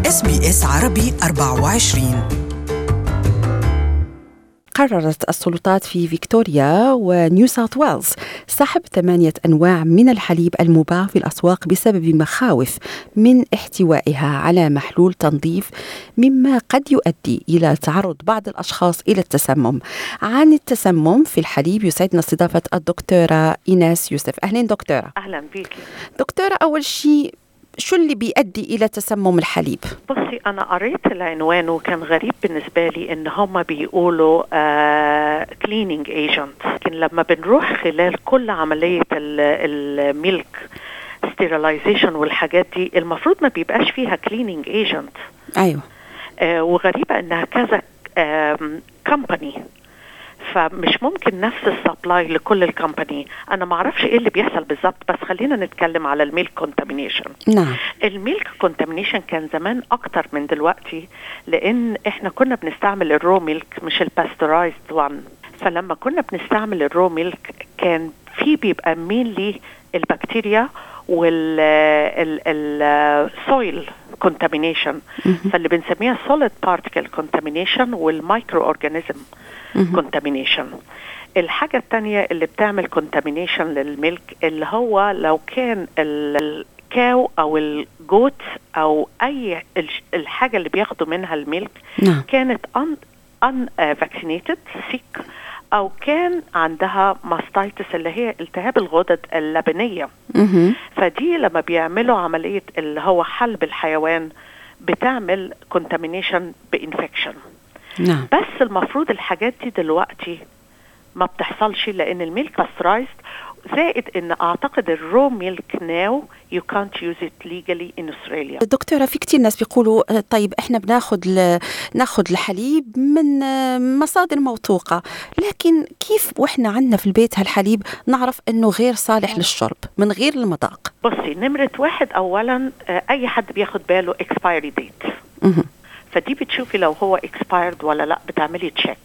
اس بي اس عربي 24 قررت السلطات في فيكتوريا ونيو ساوث ويلز سحب ثمانية أنواع من الحليب المباع في الأسواق بسبب مخاوف من احتوائها على محلول تنظيف مما قد يؤدي إلى تعرض بعض الأشخاص إلى التسمم عن التسمم في الحليب يسعدنا استضافة الدكتورة إيناس يوسف أهلا دكتورة أهلا بك دكتورة أول شيء شو اللي بيؤدي الى تسمم الحليب بصي انا قريت العنوان وكان غريب بالنسبه لي ان هم بيقولوا كليننج uh, ايجنت لكن لما بنروح خلال كل عمليه الميلك ستيرلايزيشن والحاجات دي المفروض ما بيبقاش فيها كليننج ايجنت ايوه uh, وغريبه انها كذا كمباني uh, فمش ممكن نفس السبلاي لكل الكومباني انا ما اعرفش ايه اللي بيحصل بالظبط بس خلينا نتكلم على الميلك كونتامينيشن نعم الميلك كونتامينيشن كان زمان اكتر من دلوقتي لان احنا كنا بنستعمل الرو ميلك مش الباسترايزد وان فلما كنا بنستعمل الرو ميلك كان في بيبقى مين لي البكتيريا والسويل كونتامينيشن فاللي بنسميها solid particle contamination والمايكرو اورجانيزم كونتامينيشن الحاجة التانية اللي بتعمل كونتامينيشن للملك اللي هو لو كان الكاو او الجوت او اي الحاجة اللي بياخدوا منها الملك نعم. كانت ان ان فاكسينيتد سيك او كان عندها ماستايتس اللي هي التهاب الغدد اللبنيه مهم. فدي لما بيعملوا عمليه اللي هو حلب الحيوان بتعمل كونتامينيشن بانفكشن نعم بس المفروض الحاجات دي دلوقتي ما بتحصلش لان الميلك باسترايزد زائد ان اعتقد الرو ميلك ناو يو كانت يوز ات ليجالي ان استراليا دكتورة في كتير ناس بيقولوا آه، طيب احنا بناخد ل... ناخد الحليب من آه، مصادر موثوقة لكن كيف واحنا عندنا في البيت هالحليب نعرف انه غير صالح للشرب من غير المذاق بصي نمرة واحد اولا آه، اي حد بياخد باله اكسبايري ديت مهم. فدي بتشوفي لو هو expired ولا لا بتعملي تشيك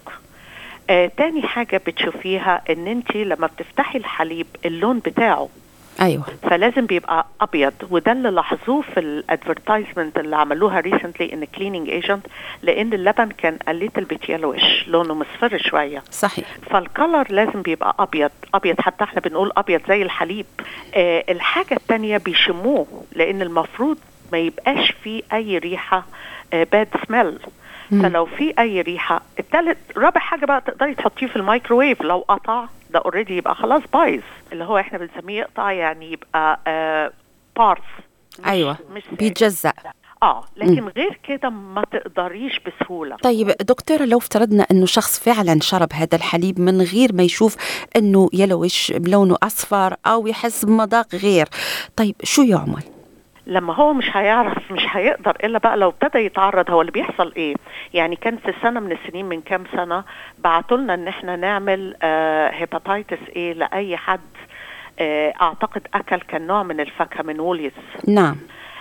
آه تاني حاجة بتشوفيها ان انت لما بتفتحي الحليب اللون بتاعه ايوه فلازم بيبقى ابيض وده اللي لاحظوه في الادفرتايزمنت اللي عملوها ريسنتلي ان كليننج ايجنت لان اللبن كان قليت البيت يلوش لونه مصفر شويه صحيح فالكلر لازم بيبقى ابيض ابيض حتى احنا بنقول ابيض زي الحليب آه الحاجه التانية بيشموه لان المفروض ما يبقاش فيه اي ريحه باد سميل مم. فلو في اي ريحه التالت رابع حاجه بقى تقدري تحطيه في الميكروويف لو قطع ده اوريدي يبقى خلاص بايظ اللي هو احنا بنسميه يقطع يعني يبقى آه بارتس ايوه مش بيتجزأ اه لكن غير كده ما تقدريش بسهوله طيب دكتورة لو افترضنا انه شخص فعلا شرب هذا الحليب من غير ما يشوف انه يلوش بلونه اصفر او يحس بمذاق غير طيب شو يعمل لما هو مش هيعرف مش هيقدر الا بقى لو ابتدى يتعرض هو اللي بيحصل ايه يعني كان في سنه من السنين من كام سنه بعتوا لنا ان احنا نعمل هيباتيتس ايه لاي حد آه اعتقد اكل كان نوع من الفاكهه من ووليز نعم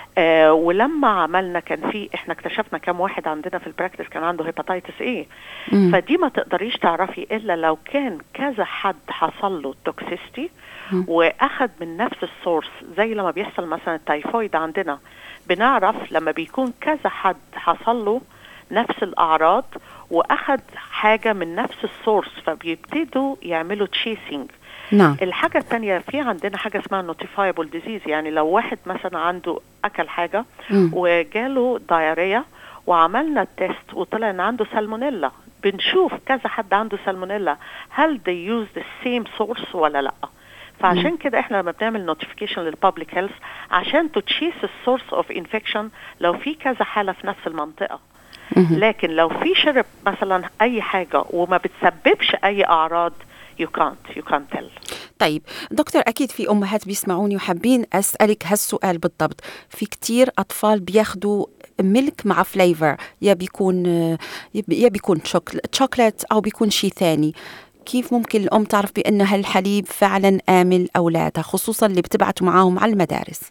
آه ولما عملنا كان في احنا اكتشفنا كام واحد عندنا في البراكتس كان عنده هيباتيتس ايه مم. فدي ما تقدريش تعرفي الا لو كان كذا حد حصل له توكسيستي مم. واخد من نفس السورس زي لما بيحصل مثلا التايفويد عندنا بنعرف لما بيكون كذا حد حصل له نفس الاعراض واخد حاجه من نفس السورس فبيبتدوا يعملوا تشيسنج نعم الحاجة التانية في عندنا حاجة اسمها نوتيفايبل ديزيز يعني لو واحد مثلا عنده أكل حاجة مم. وجاله دايريا وعملنا التيست وطلع ان عنده سالمونيلا بنشوف كذا حد عنده سالمونيلا هل they use the same source ولا لا فعشان كده احنا لما بنعمل نوتيفيكيشن للبابليك هيلث عشان تتشيس السورس اوف انفكشن لو في كذا حاله في نفس المنطقه مهم. لكن لو في شرب مثلا اي حاجه وما بتسببش اي اعراض you can't you can't tell طيب دكتور أكيد في أمهات بيسمعوني وحابين أسألك هالسؤال بالضبط في كتير أطفال بياخدوا ملك مع فليفر يا بيكون يا بيكون شوكل- شوكولات أو بيكون شيء ثاني كيف ممكن الأم تعرف بأن هالحليب فعلا آمن لأولادها خصوصا اللي بتبعتوا معاهم على المدارس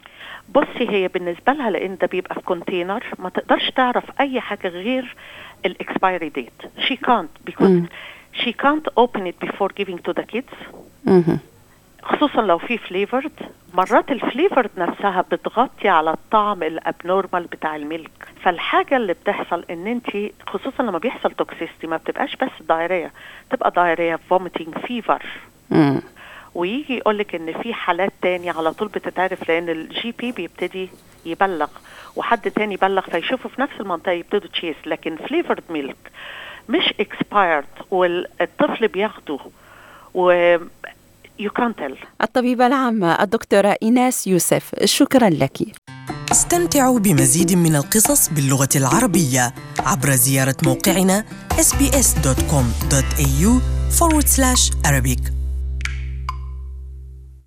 بصي هي بالنسبه لها لان ده بيبقى في كونتينر ما تقدرش تعرف اي حاجه غير الاكسبايري ديت she can't because مم. she can't open it before giving to the kids مهم. خصوصا لو في فليفرد مرات الفليفرد نفسها بتغطي على الطعم الابنورمال بتاع الميلك فالحاجه اللي بتحصل ان انت خصوصا لما بيحصل توكسيستي ما بتبقاش بس دايريه تبقى دايريه فوميتنج فيفر ويجي يقول لك ان في حالات تانية على طول بتتعرف لان الجي بي بيبتدي يبلغ وحد تاني يبلغ فيشوفوا في نفس المنطقه يبتدوا تشيس لكن فليفرد ميلك مش اكسبايرد والطفل بياخده و you can't tell. الطبيبة العامة الدكتورة إيناس يوسف شكرا لك استمتعوا بمزيد من القصص باللغة العربية عبر زيارة موقعنا sbs.com.au forward slash Arabic